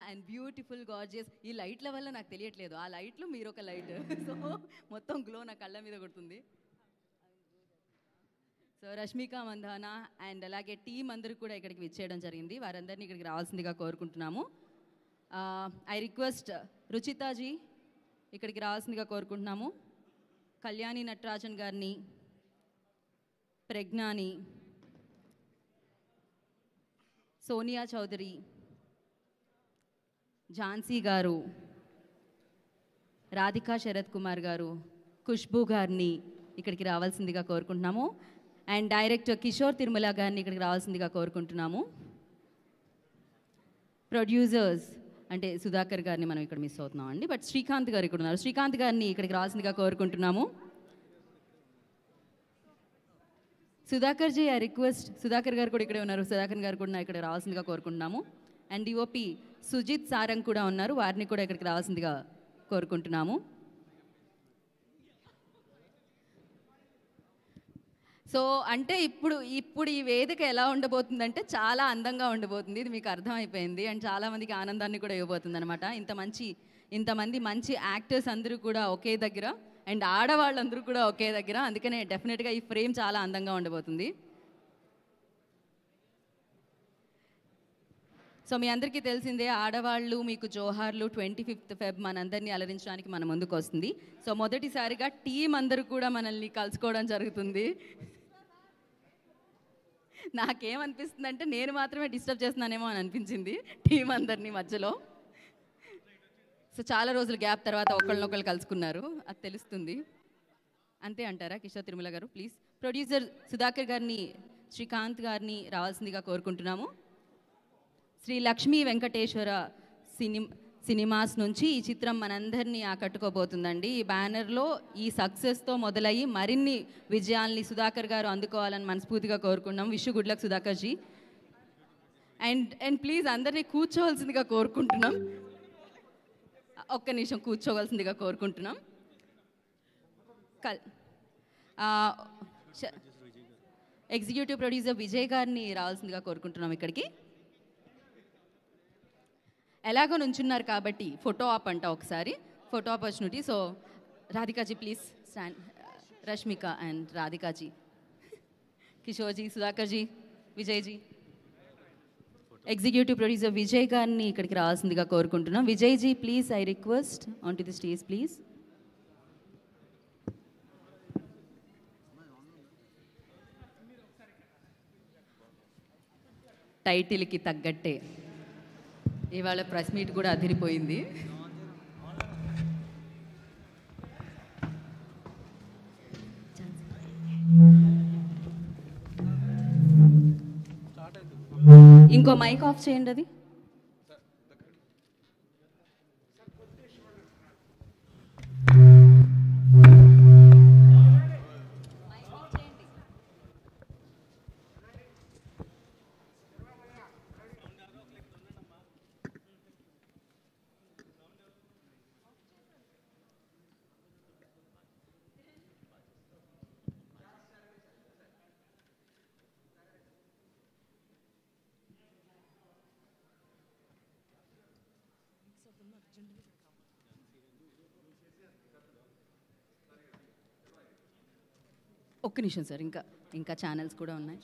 and beautiful gorgeous ఈ లైట్ల వల్ల నాకు తెలియట్లేదు ఆ లైట్లు మీరు ఒక లైట్ సో మొత్తం గ్లో నా కళ్ళ మీద కొడుతుంది సో రష్మిక మందానా అండ్ అలాగే టీం అందరూ కూడా ఇక్కడికి విచ్చేయడం జరిగింది వారందరినీ ఇక్కడికి రావాల్సిందిగా కోరుకుంటున్నాము ఐ రిక్వెస్ట్ రుచితాజీ ఇక్కడికి రావాల్సిందిగా కోరుకుంటున్నాము కళ్యాణి నటరాజన్ గారిని ప్రజ్ఞాని సోనియా చౌదరి ఝాన్సీ గారు రాధికా శరత్ కుమార్ గారు ఖుష్బూ గారిని ఇక్కడికి రావాల్సిందిగా కోరుకుంటున్నాము అండ్ డైరెక్టర్ కిషోర్ తిరుమల గారిని ఇక్కడికి రావాల్సిందిగా కోరుకుంటున్నాము ప్రొడ్యూసర్స్ అంటే సుధాకర్ గారిని మనం ఇక్కడ మిస్ అవుతున్నాం అండి బట్ శ్రీకాంత్ గారు ఇక్కడ ఉన్నారు శ్రీకాంత్ గారిని ఇక్కడికి రావాల్సిందిగా కోరుకుంటున్నాము సుధాకర్ జీ ఐ రిక్వెస్ట్ సుధాకర్ గారు కూడా ఇక్కడే ఉన్నారు సుధాకర్ గారు కూడా ఇక్కడ రావాల్సిందిగా కోరుకుంటున్నాము అండ్ డిఓపి సుజిత్ సారంగ్ కూడా ఉన్నారు వారిని కూడా ఇక్కడికి రావాల్సిందిగా కోరుకుంటున్నాము సో అంటే ఇప్పుడు ఇప్పుడు ఈ వేదిక ఎలా ఉండబోతుందంటే చాలా అందంగా ఉండబోతుంది ఇది మీకు అర్థమైపోయింది అండ్ చాలా మందికి ఆనందాన్ని కూడా ఇవ్వబోతుంది అనమాట ఇంత మంచి ఇంతమంది మంచి యాక్టర్స్ అందరూ కూడా ఒకే దగ్గర అండ్ ఆడవాళ్ళందరూ కూడా ఒకే దగ్గర అందుకనే డెఫినెట్గా ఈ ఫ్రేమ్ చాలా అందంగా ఉండబోతుంది సో మీ అందరికీ తెలిసిందే ఆడవాళ్ళు మీకు జోహార్లు ట్వంటీ ఫిఫ్త్ ఫెబ్ మనందరినీ అలరించడానికి మన ముందుకు వస్తుంది సో మొదటిసారిగా టీం అందరూ కూడా మనల్ని కలుసుకోవడం జరుగుతుంది నాకేమనిపిస్తుంది అంటే నేను మాత్రమే డిస్టర్బ్ చేస్తున్నానేమో అని అనిపించింది టీం అందరినీ మధ్యలో సో చాలా రోజుల గ్యాప్ తర్వాత ఒకళ్ళనొకళ్ళు కలుసుకున్నారు అది తెలుస్తుంది అంతే అంటారా కిషోర్ తిరుమల గారు ప్లీజ్ ప్రొడ్యూసర్ సుధాకర్ గారిని శ్రీకాంత్ గారిని రావాల్సిందిగా కోరుకుంటున్నాము శ్రీ లక్ష్మీ వెంకటేశ్వర సినిమా సినిమాస్ నుంచి ఈ చిత్రం మనందరినీ ఆకట్టుకోబోతుందండి ఈ బ్యానర్లో ఈ సక్సెస్తో మొదలయ్యి మరిన్ని విజయాల్ని సుధాకర్ గారు అందుకోవాలని మనస్ఫూర్తిగా కోరుకున్నాం wish good luck Sudhakar ji and and please అందరినీ కూర్చోవలసిందిగా కోరుకుంటున్నాం ఒక్క నిమిషం కూర్చోవలసిందిగా కోరుకుంటున్నాం కల్ ఎగ్జిక్యూటివ్ ప్రొడ్యూసర్ విజయ్ గారిని రావాల్సిందిగా కోరుకుంటున్నాం ఇక్కడికి ఎలాగో నుంచున్నారు కాబట్టి ఫోటో ఆప్ అంట ఒకసారి photo opportunity so Radhika ji please stand Rashmika and Radhika ji Kishore ji Sudhakar ji Vijay ji executive producer Vijay గారిని ఇక్కడికి రావాల్సిందిగా కోరుకుంటున్నాం Vijay ji please I request on to the stage please టైటిల్కి తగ్గట్టే ఇవాళ ప్రెస్ మీట్ కూడా అదిరిపోయింది ఇంకో మైక్ ఆఫ్ చేయండి అది ఒక్క నిమిషం సార్ ఇంకా ఇంకా ఛానల్స్ కూడా ఉన్నాయి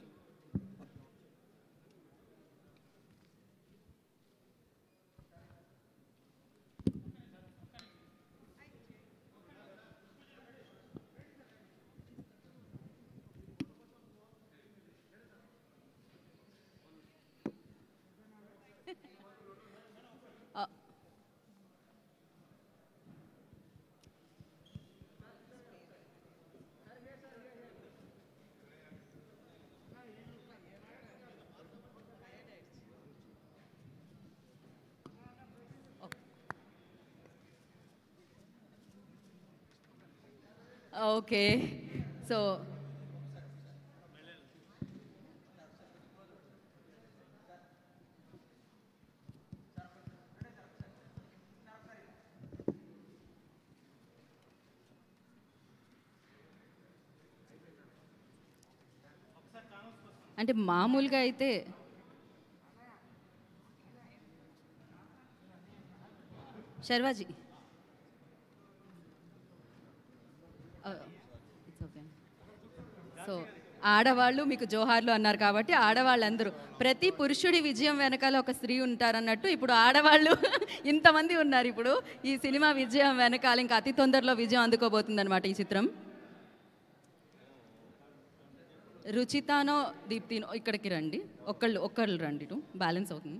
Uh, Okay, so అంటే మామూలుగా అయితే శర్వాజీ ఇట్స్ ఓకే సో ఆడవాళ్ళు మీకు జోహార్లు అన్నారు కాబట్టి ఆడవాళ్ళందరూ ప్రతి పురుషుడి విజయం వెనకాల ఒక స్త్రీ ఉంటారన్నట్టు ఇప్పుడు ఆడవాళ్ళు ఇంతమంది ఉన్నారు ఇప్పుడు ఈ సినిమా విజయం వెనకాల ఇంకా అతి తొందరలో విజయం అందుకోబోతుంది అనమాట ఈ చిత్రం రుచితానో దీప్తినో ఇక్కడికి రండి ఒక్కళ్ళు ఒక్కళ్ళు రండి ఇటు బ్యాలెన్స్ అవుతుంది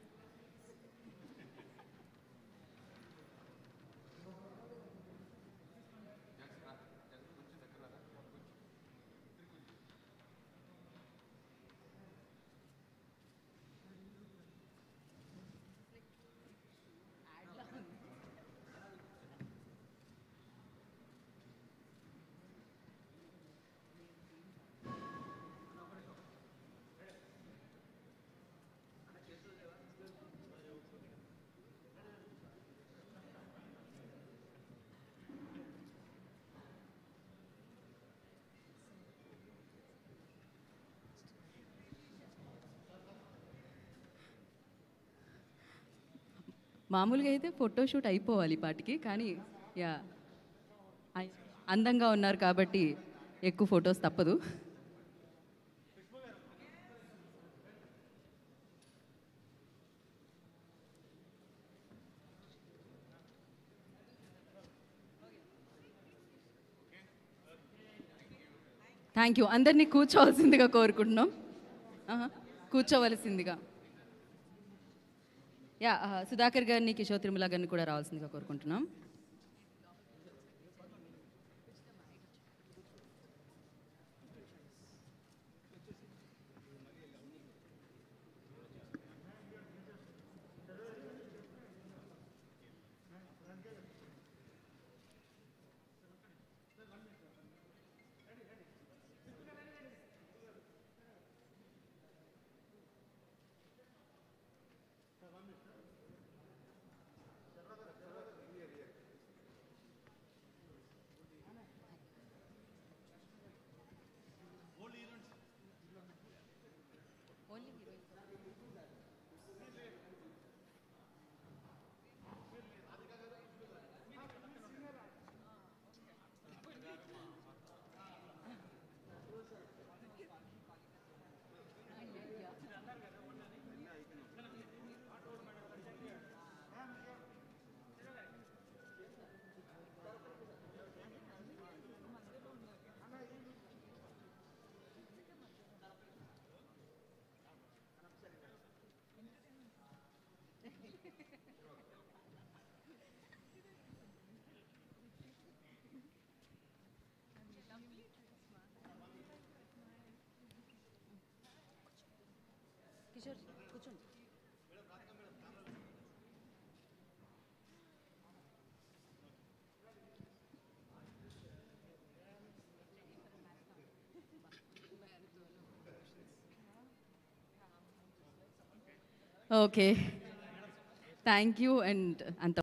మామూలుగా అయితే ఫోటోషూట్ అయిపోవాలి ఈ పాటికి కానీ యా ఐ- అందంగా ఉన్నారు కాబట్టి ఎక్కువ ఫొటోస్ తప్పదు థ్యాంక్ యూ అందరినీ కూర్చోవలసిందిగా కోరుకుంటున్నాం ఆహా, కూర్చోవలసిందిగా యా ఆ, సుధాకర్ గారిని కిషోర్ తిరుమల గారిని కూడా రావాల్సిందిగా కోరుకుంటున్నాం కిషోర్ కూర్చోండి ఓకే థ్యాంక్ యూ అండ్ అంత